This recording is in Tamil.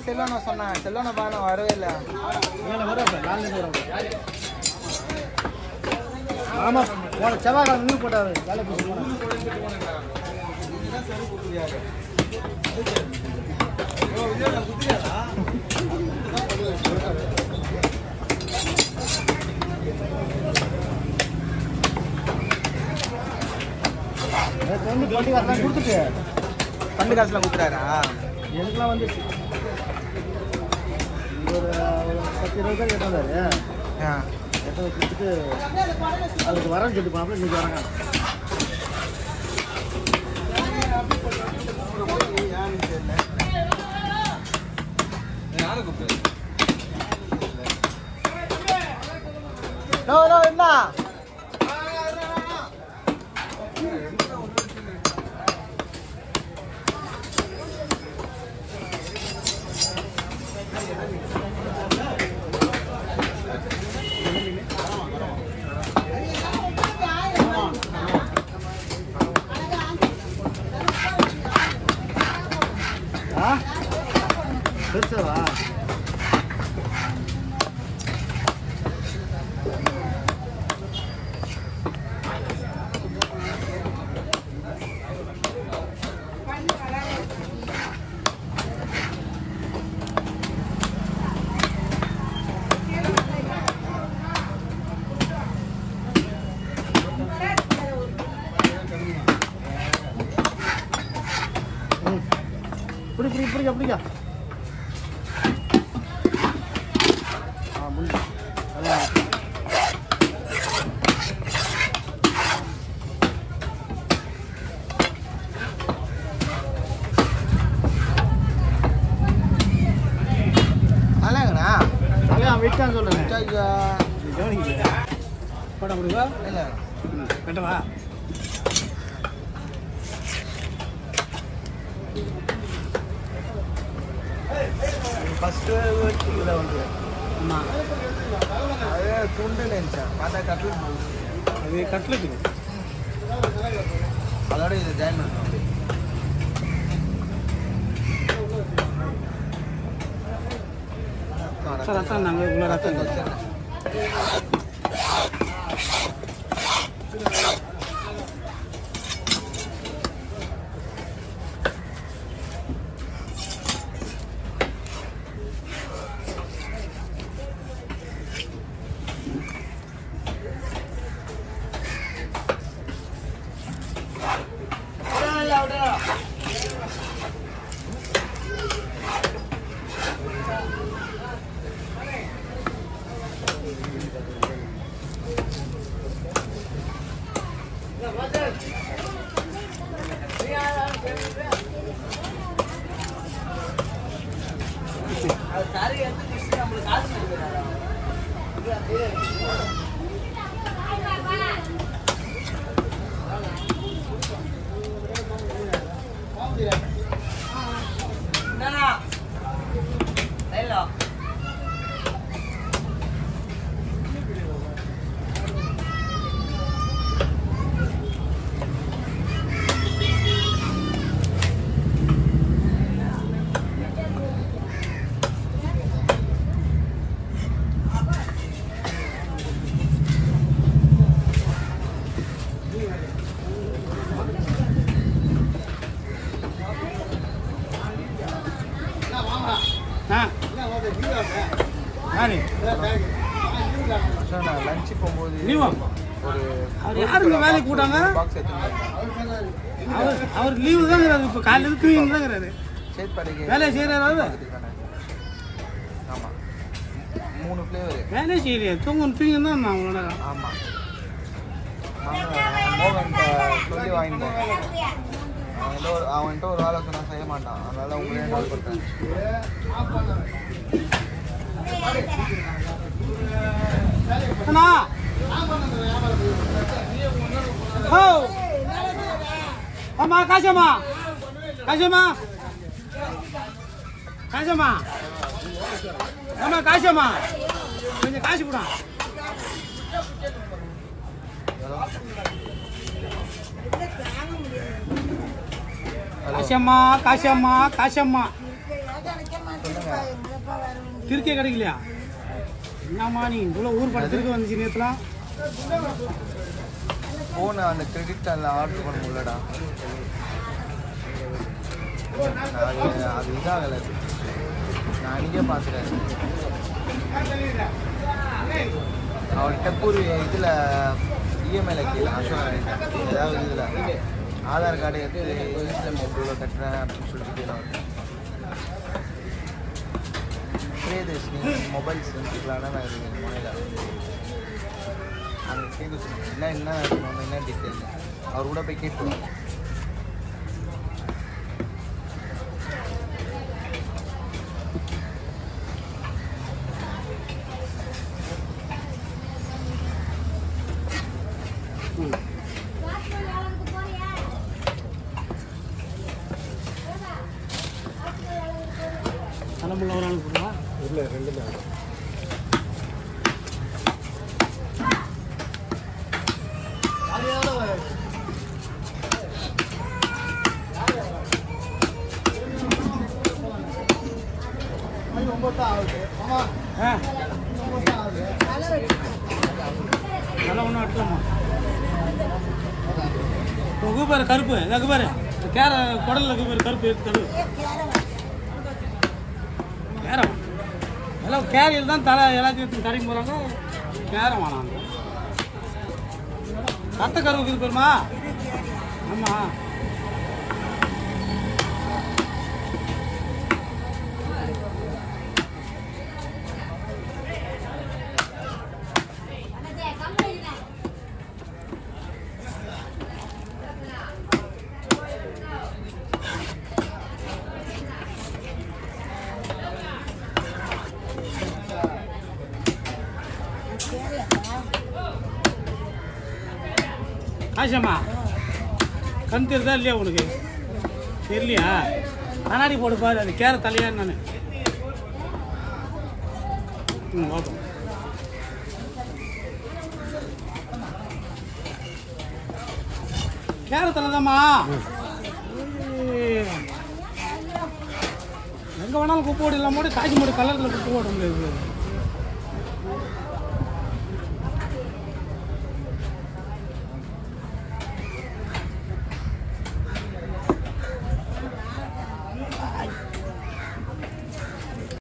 செல்வனை சொன்னேன் செல்வனை பாருங்க வரவே இல்லை மேலே வருவாப்ப நாலுலேருந்து வருவாப்ப ஆமா போன செவ்வாய் நின்று போட்டாரு வேலை போட்டு நேற்று வந்து வண்டி காசெல்லாம் கொடுத்துட்டு பண்டு காசுலாம் கொடுத்துறாரா எனக்குலாம் வந்துச்சு ஒரு ஒரு பத்து இருபது பேர் கேட்டாரு ஆ எட்ட கொடுத்துட்டு அதுக்கு வரேன்னு சொல்லிட்டு போனாப்புல இன்னைக்கு வராங்க நோ நோ என்ன ஆ பெருசாவா ம். பிடி பிடி பிடிக்க பிடிக்க ஆ முடிஞ்சு அதான் நல்லாங்கண்ணா அதான் விட்டான்னு சொல்லுங்க ஐயா கவனிக்கல படம் கொடுக்கா இல்லை கட்டவா ஃபஸ்ட்டு இதில் வந்து ஆமாம் அதே துண்டு நினச்சேன் பார்த்தா கட்டில் அது கட்லெட்டுங்க அதோட இதை ஜாயின் பண்ணுறோம் சார் ரத்தம் நாங்கள் உள்ள ரத்தம் வச்சிடறேன் ஆ யாரு சார் நான் லஞ்சு போகும்போது லீவா ஒரு அவர் யாருங்க வேலைக்கு கூட்டாங்க பாக்ஸ் எடுத்துருந்தேன் அவர் அவர் லீவு தான் இருக்கிறாரு இப்போ காலையில் தூங்கிட்டு தான் இருக்கிறாரு சேத்பாடிக்கு வேலையை செய்கிறாரு ஆமாம் மூணு ஃப்ளேவரு வேலையை செய்யலையே தூங்க தூங்கி தான் நான் அவங்களோட ஆமாம் மோகன் சொல்லி வாங்கிட்டு அவன்கிட்ட ஒரு அவன்கிட்ட ஒரு வேலை சொன்னா செய்ய மாட்டான் அதனால உங்களே கால் பண்ணுறேன் அண்ணா ஓ ஆமா காசம்மா காசம்மா காசம்மா ஆமா காசம்மா கொஞ்சம் காசு போடா காசம்மா காசம்மா காசம்மா சொல்லுங்க திருக்கே கிடைக்கலையா என்னம்மா நீ இவ்வளோ ஊர் படத்திற்கு வந்துச்சு நேற்றுலாம் ஃபோனை அந்த கிரெடிட் கார்டில் ஆர்டர் பண்ண முடியலடா அது அது இதாகலை நான் அன்றைக்கே பார்த்துட்டேன் அவர்கிட்ட கூறி இதில் இஎம்ஐல கீழே அசோக் ஏதாவது இதில் ஆதார் கார்டு எடுத்து இன்ஸ்டம் இவ்வளோ கட்டுறேன் அப்படின்னு சொல்லிட்டு கேட்கலாம் பிரியதர்ஷினி மொபைல் சென்சுக்கலான நான் இது முனையில் அங்கே கேட்க சொன்னேன் என்ன என்ன இருக்கணும் என்ன டீட்டெயில் அவர் கூட போய் கேட்டுருவோம் ம் தலைமுள்ள ஒரு ஆள் போடுவா இல்லை ரெண்டு தான் ஆ நல்லா ஒன்றும் அட்டலாமா உகு பாரு கருப்பு இதாக பாரு கேர குடலில் இருக்கு பாரு கருப்பு எடுத்து தரு கேரம் எல்லாம் கேரியில் தான் தலை எல்லாத்தையும் எடுத்து கடைக்கு போகிறாங்க கேரம் வேணாங்க ரத்த கருவு இருக்குது பெருமா ஆமாம் ஆஷாம்மா கண் தெரியுதா இல்லையா உனக்கு தெரியலையா கண்ணாடி போடு பாரு அது கேர தலையா நான் ம் ஓகே கேர தலை தாம்மா எங்கே வேணாலும் குப்பை ஓடி இல்லாம காய்ச்சி மூடி கலரில் குப்பை ஓட முடியாது